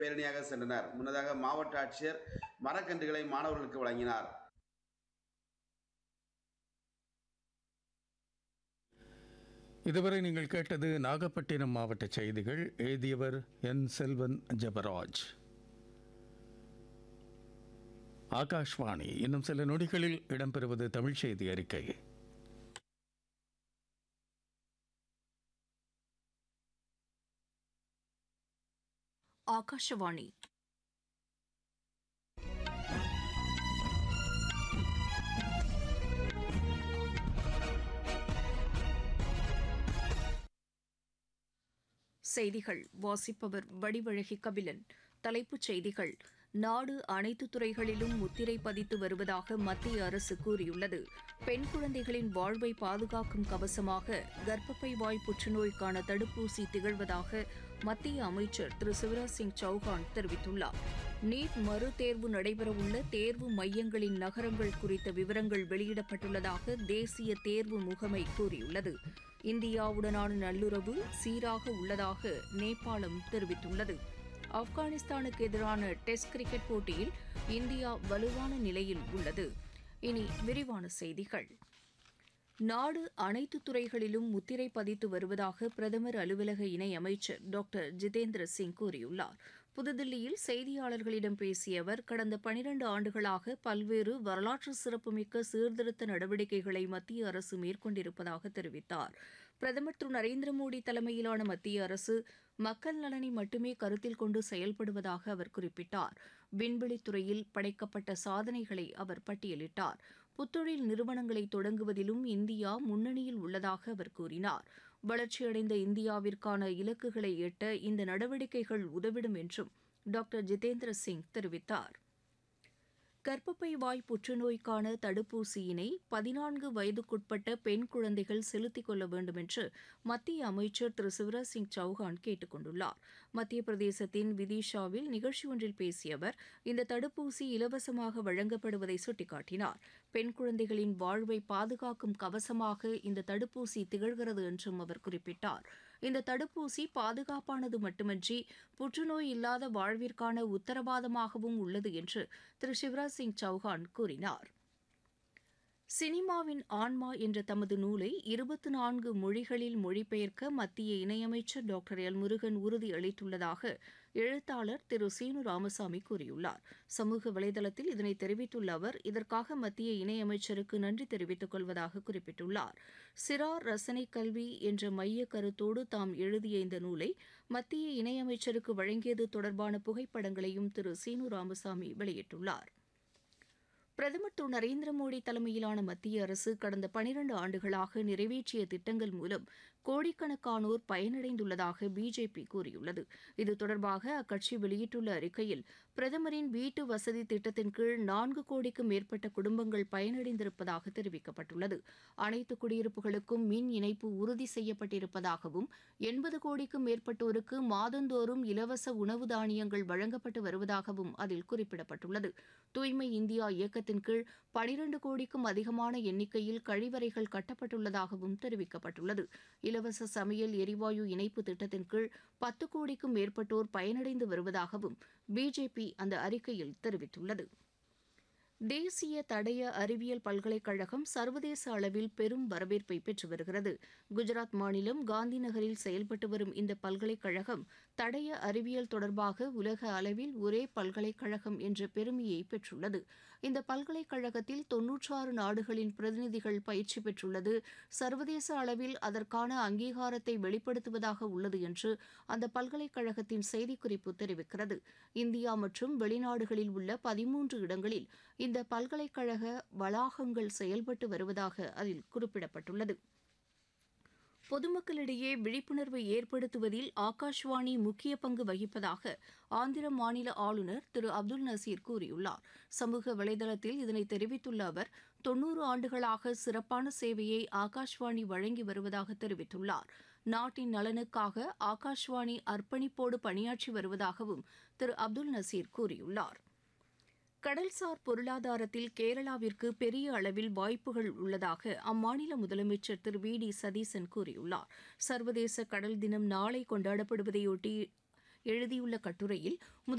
பேரணியாக சென்றனர் முன்னதாக மாவட்ட ஆட்சியர் மரக்கன்றுகளை மாணவர்களுக்கு வழங்கினார் இதுவரை நீங்கள் கேட்டது நாகப்பட்டினம் மாவட்ட செய்திகள் எழுதியவர் என் செல்வன் ஜெபராஜ் ஆகாஷ்வாணி இன்னும் சில நொடிகளில் இடம்பெறுவது தமிழ் செய்தி அறிக்கை ಆಕಾಶವಾಣಿ செய்திகள் வாசிப்பவர் வடிவழகி கபிலன் தலைப்புச் செய்திகள் நாடு அனைத்து துறைகளிலும் முத்திரை பதித்து வருவதாக மத்திய அரசு கூறியுள்ளது பெண் குழந்தைகளின் வாழ்வை பாதுகாக்கும் கவசமாக கர்ப்பப்பை வாய் புற்றுநோய்க்கான தடுப்பூசி திகழ்வதாக மத்திய அமைச்சர் திரு சிவராஜ் சிங் சௌஹான் தெரிவித்துள்ளார் நீட் மறு தேர்வு நடைபெறவுள்ள தேர்வு மையங்களின் நகரங்கள் குறித்த விவரங்கள் வெளியிடப்பட்டுள்ளதாக தேசிய தேர்வு முகமை கூறியுள்ளது இந்தியாவுடனான நல்லுறவு சீராக உள்ளதாக நேபாளம் தெரிவித்துள்ளது ஆப்கானிஸ்தானுக்கு எதிரான டெஸ்ட் கிரிக்கெட் போட்டியில் இந்தியா வலுவான நிலையில் உள்ளது இனி விரிவான செய்திகள் நாடு அனைத்து துறைகளிலும் முத்திரை பதித்து வருவதாக பிரதமர் அலுவலக இணையமைச்சர் டாக்டர் ஜிதேந்திர சிங் கூறியுள்ளார் புதுதில்லியில் செய்தியாளர்களிடம் பேசிய அவர் கடந்த பனிரண்டு ஆண்டுகளாக பல்வேறு வரலாற்று சிறப்புமிக்க சீர்திருத்த நடவடிக்கைகளை மத்திய அரசு மேற்கொண்டிருப்பதாக தெரிவித்தார் பிரதமர் திரு நரேந்திர மோடி தலைமையிலான மத்திய அரசு மக்கள் நலனை மட்டுமே கருத்தில் கொண்டு செயல்படுவதாக அவர் குறிப்பிட்டார் விண்வெளித்துறையில் படைக்கப்பட்ட சாதனைகளை அவர் பட்டியலிட்டார் புத்தொழில் நிறுவனங்களை தொடங்குவதிலும் இந்தியா முன்னணியில் உள்ளதாக அவர் கூறினார் வளர்ச்சியடைந்த இந்தியாவிற்கான இலக்குகளை எட்ட இந்த நடவடிக்கைகள் உதவிடும் என்றும் டாக்டர் ஜிதேந்திர சிங் தெரிவித்தார் கர்ப்பப்பை வாய் புற்றுநோய்க்கான தடுப்பூசியினை பதினான்கு வயதுக்குட்பட்ட பெண் குழந்தைகள் செலுத்திக் கொள்ள வேண்டும் என்று மத்திய அமைச்சர் திரு சிவராஜ் சிங் சௌஹான் கேட்டுக் கொண்டுள்ளார் மத்திய பிரதேசத்தின் விதிஷாவில் நிகழ்ச்சி ஒன்றில் பேசிய அவர் இந்த தடுப்பூசி இலவசமாக வழங்கப்படுவதை சுட்டிக்காட்டினார் பெண் குழந்தைகளின் வாழ்வை பாதுகாக்கும் கவசமாக இந்த தடுப்பூசி திகழ்கிறது என்றும் அவர் குறிப்பிட்டார் இந்த தடுப்பூசி பாதுகாப்பானது மட்டுமன்றி புற்றுநோய் இல்லாத வாழ்விற்கான உத்தரவாதமாகவும் உள்ளது என்று திரு சிவராஜ் சிங் சௌஹான் கூறினார் சினிமாவின் ஆன்மா என்ற தமது நூலை இருபத்தி நான்கு மொழிகளில் மொழிபெயர்க்க மத்திய இணையமைச்சர் டாக்டர் எல் முருகன் உறுதி அளித்துள்ளதாக எழுத்தாளர் திரு சீனு ராமசாமி கூறியுள்ளார் சமூக வலைதளத்தில் இதனை தெரிவித்துள்ள அவர் இதற்காக மத்திய இணையமைச்சருக்கு நன்றி தெரிவித்துக் கொள்வதாக குறிப்பிட்டுள்ளார் சிறார் ரசனை கல்வி என்ற மைய கருத்தோடு தாம் எழுதிய இந்த நூலை மத்திய இணையமைச்சருக்கு வழங்கியது தொடர்பான புகைப்படங்களையும் திரு சீனு ராமசாமி வெளியிட்டுள்ளார் பிரதமர் திரு நரேந்திர மோடி தலைமையிலான மத்திய அரசு கடந்த பனிரண்டு ஆண்டுகளாக நிறைவேற்றிய திட்டங்கள் மூலம் கோடிக்கணக்கானோர் பயனடைந்துள்ளதாக பிஜேபி கூறியுள்ளது இது தொடர்பாக அக்கட்சி வெளியிட்டுள்ள அறிக்கையில் பிரதமரின் வீட்டு வசதி திட்டத்தின் கீழ் நான்கு கோடிக்கும் மேற்பட்ட குடும்பங்கள் பயனடைந்திருப்பதாக தெரிவிக்கப்பட்டுள்ளது அனைத்து குடியிருப்புகளுக்கும் மின் இணைப்பு உறுதி செய்யப்பட்டிருப்பதாகவும் எண்பது கோடிக்கும் மேற்பட்டோருக்கு மாதந்தோறும் இலவச உணவு தானியங்கள் வழங்கப்பட்டு வருவதாகவும் அதில் குறிப்பிடப்பட்டுள்ளது தூய்மை இந்தியா இயக்கத்தின் கீழ் பனிரண்டு கோடிக்கும் அதிகமான எண்ணிக்கையில் கழிவறைகள் கட்டப்பட்டுள்ளதாகவும் தெரிவிக்கப்பட்டுள்ளது இலவச சமையல் எரிவாயு இணைப்பு திட்டத்தின் கீழ் பத்து கோடிக்கும் மேற்பட்டோர் பயனடைந்து வருவதாகவும் பிஜேபி அந்த அறிக்கையில் தெரிவித்துள்ளது தேசிய தடய அறிவியல் பல்கலைக்கழகம் சர்வதேச அளவில் பெரும் வரவேற்பை பெற்று வருகிறது குஜராத் மாநிலம் காந்தி நகரில் செயல்பட்டு வரும் இந்த பல்கலைக்கழகம் தடய அறிவியல் தொடர்பாக உலக அளவில் ஒரே பல்கலைக்கழகம் என்ற பெருமையை பெற்றுள்ளது இந்த பல்கலைக்கழகத்தில் தொன்னூற்றாறு நாடுகளின் பிரதிநிதிகள் பயிற்சி பெற்றுள்ளது சர்வதேச அளவில் அதற்கான அங்கீகாரத்தை வெளிப்படுத்துவதாக உள்ளது என்று அந்த பல்கலைக்கழகத்தின் செய்திக்குறிப்பு தெரிவிக்கிறது இந்தியா மற்றும் வெளிநாடுகளில் உள்ள பதிமூன்று இடங்களில் இந்த பல்கலைக்கழக வளாகங்கள் செயல்பட்டு வருவதாக அதில் குறிப்பிடப்பட்டுள்ளது பொதுமக்களிடையே விழிப்புணர்வை ஏற்படுத்துவதில் ஆகாஷ்வாணி முக்கிய பங்கு வகிப்பதாக ஆந்திர மாநில ஆளுநர் திரு அப்துல் நசீர் கூறியுள்ளார் சமூக வலைதளத்தில் இதனை தெரிவித்துள்ள அவர் தொன்னூறு ஆண்டுகளாக சிறப்பான சேவையை ஆகாஷ்வாணி வழங்கி வருவதாக தெரிவித்துள்ளார் நாட்டின் நலனுக்காக ஆகாஷ்வாணி அர்ப்பணிப்போடு பணியாற்றி வருவதாகவும் திரு அப்துல் நசீர் கூறியுள்ளார் கடல்சார் பொருளாதாரத்தில் கேரளாவிற்கு பெரிய அளவில் வாய்ப்புகள் உள்ளதாக அம்மாநில முதலமைச்சர் திரு வி டி சதீசன் கூறியுள்ளார் சர்வதேச கடல் தினம் நாளை கொண்டாடப்படுவதையொட்டி எழுதியுள்ள கட்டுரையில்